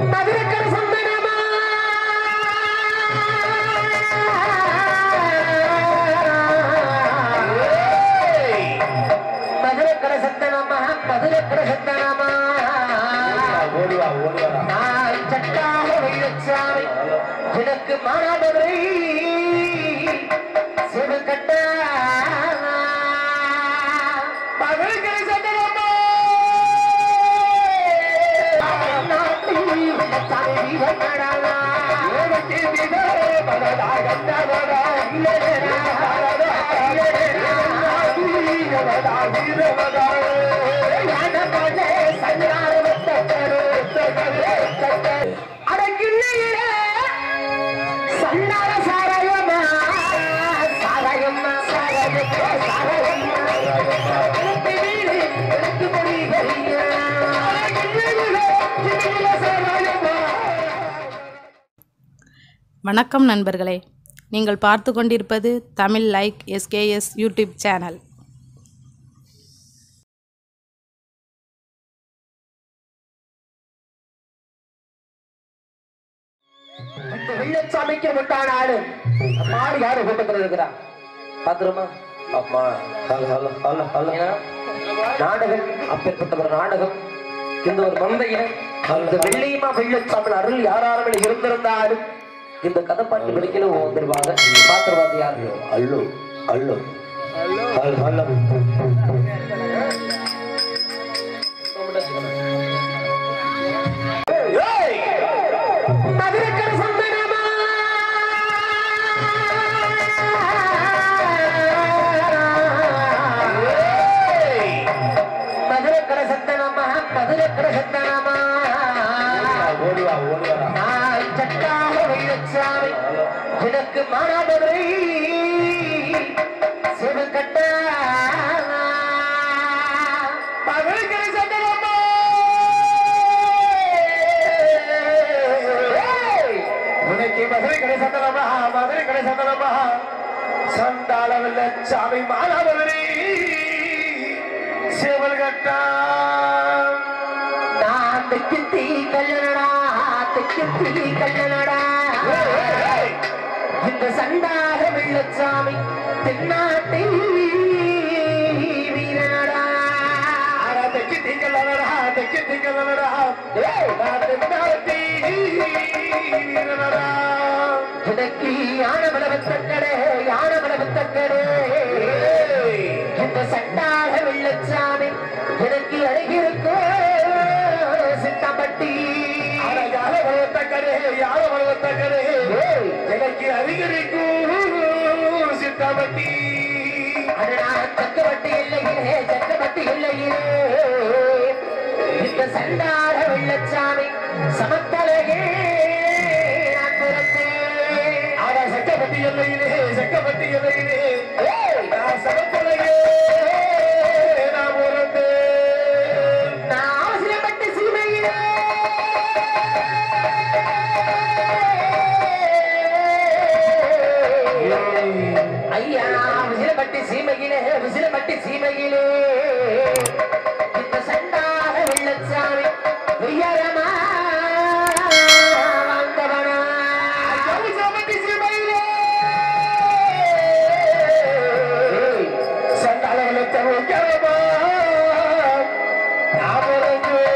மதுரக்கர சந்தனமா மதுரக்கர சந்தனமா மதுரக்கர சந்தனமா ஓடிவா ஓடிவாடா நான் சட்டாக வைரச்சாமி எனக்கு மாணவரை சிவகட்ட மதுரக்கர சந்தனமா நாட்டில் விளச்சாமி வீரனடா ஏவத்தி விதோ பரதா கண்டவரா இல்லடா இல்லடா வீரவதா ஞானபலே சஞ்சாரவத்தரு அடக்கில்லையே சன்னார சாராயமா சாராயம்மா சாராயம்மா சாராயம்மா எனக்கு வீடு எனக்கு பொடி கரியா அடக்கில்லையே சாராயம்மா வணக்கம் நண்பர்களே நீங்கள் பார்த்து கொண்டிருப்பது Tamil like SKS YouTube channel இந்த வெள்ளச்சாமிக்கு முட்டான ஆளு மாடு யாரு கூட்டத்தில் இருக்கிறா பாத்துருமா அம்மா ஹலோ ஹலோ ஹலோ ஹலோ ஏன்னா, நாடகம் அப்பேற்பட்ட ஒரு நாடகம் இந்த ஒரு மந்தையில அந்த வெள்ளியமா வெள்ளச்சாமி அருள் யாராரும் இருந்திருந்தாலும் இந்த கதைப்பாட்டு படிக்கல வந்துருவாங்க பாத்துருவாங்க யாரு அல்லோ அல்லோ ஹலோ ஹலோ மதுரக்கர சந்தனமா மதுரக்கர சந்தனமா மதுரக்கர சந்தனமா ஓடிவா ஓடிவாடா நான் சட்டாக வைரச்சாமி எனக்கு மாணவரை சிவகட்ட மதுரக்கர சந்தனமா உனக்கு மதுரை கடை சந்தனமா மதுரை கடை சந்தனமா சண்டாளவல்ல சாமி மாணவரே சிவல்கட்டா நான் தெற்கு தீ கல்லனடா தெற்கு தீ கல்லனடா இந்த சண்டாக வெள்ளச்சாமி தென்னாட்டை வீரனடா தெற்கு தீ கல்லனடா தெற்கு தீ கல்லனடா நான் தென்னாட்டை வீரனடா எனக்கு யான பலவத்தக்கடே யான பலவத்தக்கடே இந்த சண்டாக வெள்ளச்சாமி எனக்கு அழகிருக்கோ சித்தப்பட்டி யார வளர்த்தக்கரே யார வளர்த்தக்கரே எனக்கு அருகிருக்கும் சித்தப்பட்டி அடடா சக்கவட்டி இல்லையே சக்கவட்டி இல்லையே இந்த சண்டாக வெள்ளச்சாமி சமத்தலையே நான் பிறந்தேன் ஆனா சக்கவட்டி இல்லையிலே சக்கவட்டி இல்லையிலே நான் சமத்தலையே நான் பிறந்தேன் நான் அவசரப்பட்டு சீமையிலே ஐயா விசிலப்பட்டி சீமையிலே விசிலப்பட்டி சீமையிலே இந்த சண்டாக வெள்ளச்சாமி உயரமா வந்தவனா விசிலப்பட்டி சீமையிலே சண்டாக வெள்ளச்சாமி உயரமா நான் பிறந்தேன்.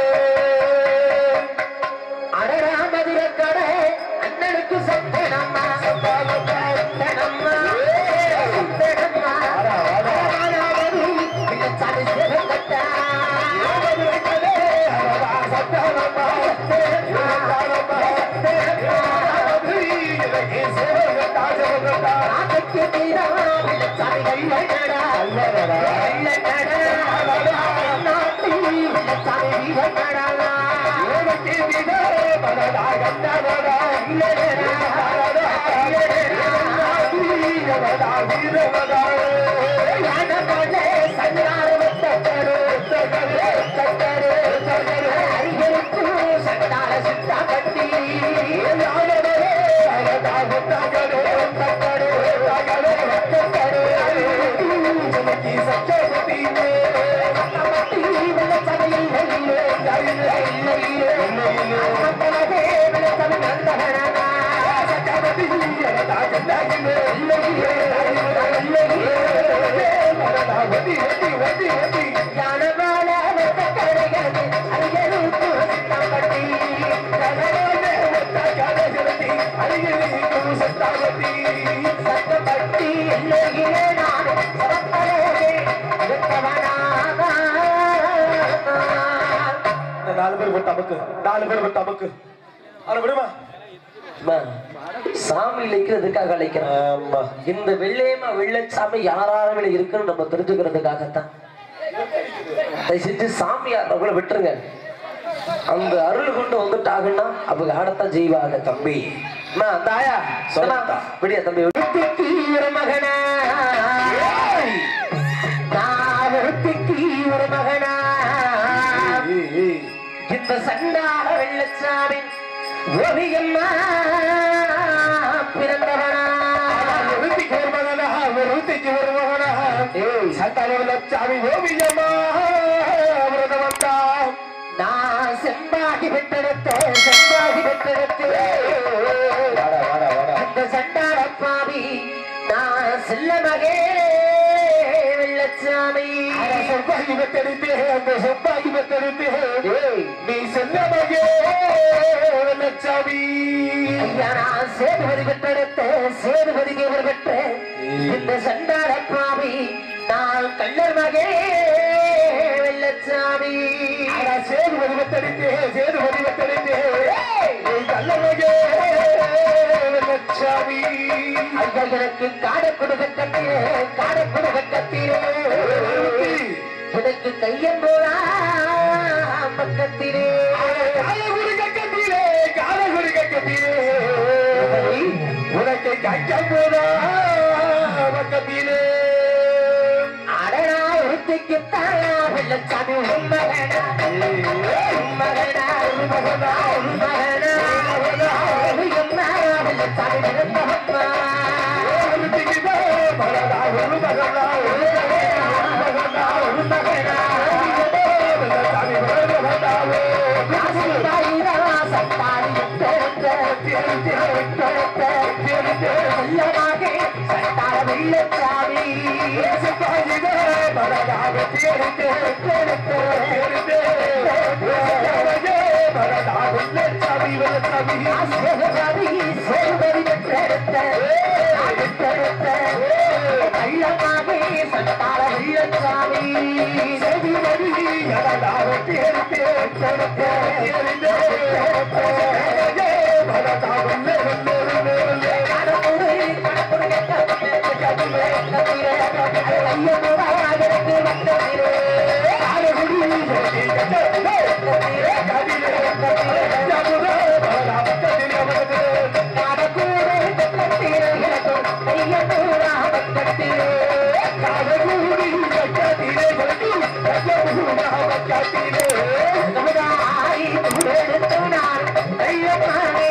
அடடா மதுரக்கடை அண்ணனுக்கு சத்தனம்மா சத்தனம்மா சத்தனம்மா அடவானாவது பிள்ளைச்சாமி சிவகட்டா மதுரக்கடை அடடா சத்தனம்மா சத்தனம்மா சத்தனம்மா எனக்கு சிவகட்டா சிவகட்டா நாட்டுக்கு தீரா பிள்ளைச்சாமி வெள்ளடா வெள்ளடா நாட்டில் பிள்ளைச்சாமி வீரனடா எனக்கு விதோ பரதா கண்டவரா இல்லடா வீரவதா வீரவதா ஞானபலே சஞ்சாரவத்தரு தகரு தகரு தகரு அறிஞருக்கு சட்டால சிட்டாபட்டி ஞானபலே பரதா தகரு தகரு தகரு தகரு ஜனகி சச்சபதி சச்சபதி வெள்ளச்சபையில் இல்லையே இல்லையே இல்லையே நாலு பேர் போட்டு அமுக்கு நாலு பேர் போட்டு அமுக்கு அவனை விடுமா அம்மா, சாமி இழைக்கிறதுக்காக அழைக்கிறேன் ஆமா இந்த வெள்ளையம்மா வெள்ளச்சாமி யாராரும் இருக்குன்னு நம்ம தெரிஞ்சுக்கிறதுக்காகத்தான் தயவு செஞ்சு சாமியார் விட்டுருங்க அந்த அருள் கொண்டு வந்துட்டாங்கன்னா அவங்க ஆடத்தான் செய்வாங்க தம்பி அம்மா, அந்த ஆயா சொன்னா விடியா தம்பி ஒரு மகனா நான் ஒருத்திக்கு ஒரு மகனா ஏய், ஏய். இந்த சண்டாள வெள்ளச்சாமி ஓவியம்மா பிறந்தவனா ஒருத்திக்கு ஒரு மகனா, ஒருத்திக்கு ஒரு மகனா. ஏய், சந்தானவல்லச்சாமி ஓவியமா விரதம் வந்தான். நான் செம்பாகி பெற்றெடுத்த செம்பாகி பெற்றெடுத்து வாடா, வாடா, வாடா. அந்த சண்டாள பாவி நான் செல்ல மகே வெள்ளச்சாமி அந்த செவ்வாய் பெத்தெடுத்து, அந்த செவ்வாய் பெத்தெடுத்து, ஏய், நீ செல்ல மகே வெள்ளச்சாமி. ஐயா, நான் சேதுபதி பெற்றெடுத்த சேதுபதி தேவர் பெற்ற இந்த சண்டாள பாவி நான் கள்ளர் மகே வெள்ளச்சாமி அட சேதுபதி பெத்தெடுத்து, சேதுபதி பெத்தெடுத்து, நீ கள்ள மகே வெள்ளச்சாமி. ஐயா எனக்கு காட குடும்பத்திலே காட குடும்பத்திலே எனக்கு கையம் போடா பக்கத்திலே காலகுடி கக்கத்திலே, காலகுடி கக்கத்திலே, உனக்கு கக்கம் போதா பக்கத்திலே அடனா ஒருத்திக்கு தாயா வெள்ளச்சாமி உண்மகனா உண்மகனா உண்மகனா உண்மகனா உண்மகனா வெள்ளச்சாமி நிரந்தவம்மா ஒருத்திக்குதே மகனா, ஒரு மகனா, ஒரு மகனா, ஒரு மகனா, வெள்ளச்சாமி பிறந்த மகனாவே. ராசிபாயிரா சத்தாரி பெருத்த பெருத்த செல்லமாக சட்டார வெள்ளச்சாமி சிப்பாயிதே மகனாவே தேடித்தே, தேடித்தே, தேடித்தே. வெள்ளச்சாமியே மகனா, வெள்ளச்சாமி, வெள்ளச்சாமி. சேதுபதி சேதுபதி பெற்றெடுத்த பெற்றெடுத்த கள்ளமாக சட்டார வெள்ளச்சாமி சேதுபதி மகனாவே தேடித்தே, தேடித்தே, தேடித்தே. வெள்ளச்சாமியே மகனா, வெள்ளை, வெள்ளை, வெள்ளை, வெள்ளை. கடவுளே கடவுளே கத்திரே கத்திரே கத்திரே ஐயனோட ஆதரக்கு வந்ததிரே காலகுடி கக்கத்திலே, கக்கத்திலே, கதிலே, கதிலே, கஜமுதே, மகனா, பக்கத்திலே வருது. கடக்கூடே கத்திரே இலக்கும் ஐயனோட பக்கத்திலே காலகுடி கக்கத்திலே வருது. கஜமுதா பக்கத்திலே. நமதாய் துரெடுத்து நான் ஐயமானே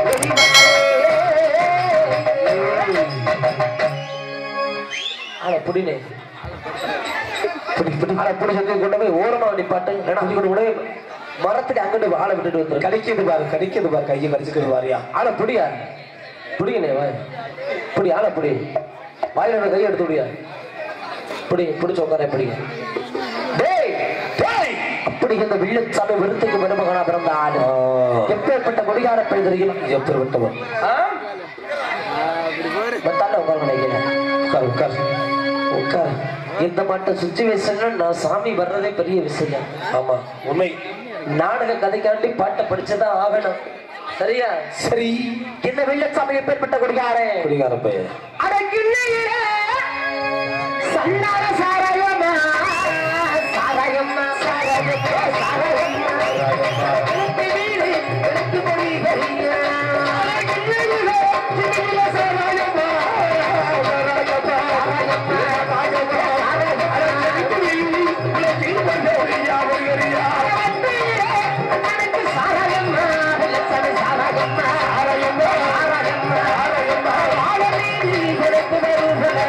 ஆனா புடினே புடி புடி ஆனா புடி சொல்லி கொண்டு போய் ஓரமா நிப்பாட்டு ஏன்னா அது கூட உடனே மரத்துக்கு அங்கிட்டு ஆளை விட்டுட்டு வந்துரு கடிக்குது பாரு கடிக்குது பாரு கையை கடிச்சுக்குது பாரியா ஆளை புடியா புடிங்கண்ணே வாய் புடி ஆளை புடி வாயில இருந்த கையை எடுத்து விடியா புடி பிடிச்ச உட்கார பிடிங்க டேய் டேய்! அப்படி இந்த வில்லச்சாமி விருத்துக்கு மருமகனா பிறந்த ஆளு எப்பேற்பட்ட கொடிகார பெண் தெரியுமா எப்படி விட்டவன் ஆ? வந்தாண்ட உட்காருங்க ஐயா. உட்கார் உட்கார் உட்காரு இந்த மாட்ட சுச்சுவேஷன்ல நான் சாமி வர்றதே பெரிய விஷயம் ஆமா உண்மை நாடக கதைக்காண்டி பாட்டை படிச்சுதான் ஆகணும் சரியா சரி இந்த வெள்ளச்சாமி எப்பேற்பட்ட கொடிகாரே குடிகார பையன் அடக்கிள்ளையிலே சன்னார சாராயமா சாராயம்மா சாராயம்மா சாராயம்மா எனக்கு வீடு எனக்கு மொழி வரியா அடக்கிள்ளையிலே சின்ன சாராயம்மா சாராயம்மா சாராயம்மா சாராயம்மா சாராயம்மா சாராயம்மா சாராயம்மா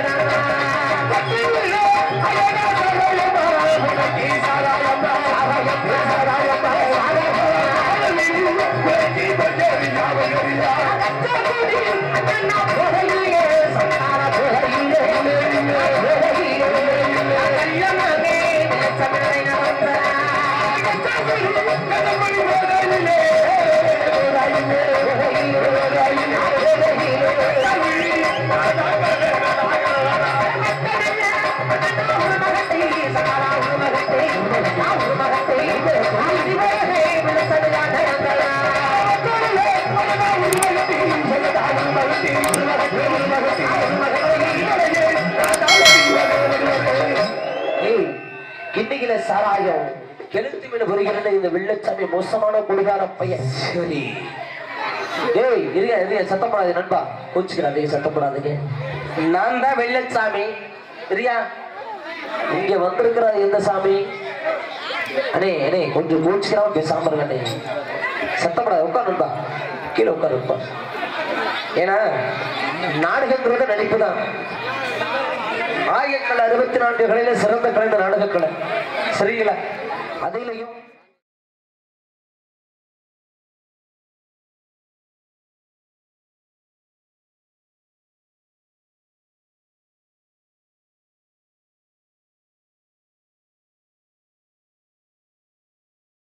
கதமணி வேலையிலே ஏய் கிண்டிகில சாராயம் கெளுத்தி மீன் வருகிறது இந்த வெள்ளச்சாமி மோசமான குடிகார பையன் சரி ஏய் இருங்க இருங்க சத்தப்படாது நண்பா கோச்சுக்கிறாதீங்க சத்தப்படாதீங்க நான் தான் வெள்ளச்சாமி சரியா இங்க வந்திருக்கிற எந்த சாமி அண்ணே அண்ணே கொஞ்சம் கோச்சுக்கிறாம பேசாம இருங்க அண்ணே சத்தப்படாது உட்கார் நண்பா கீழே உட்கார் உட்கார் ஏன்னா நாடகங்கிறது நடிப்பு தான் ஆயிரத்தி அறுபத்தி நான்கு கலையில சிறந்த கலை இந்த நாடகக்கலை சரிங்களா அதிலையும்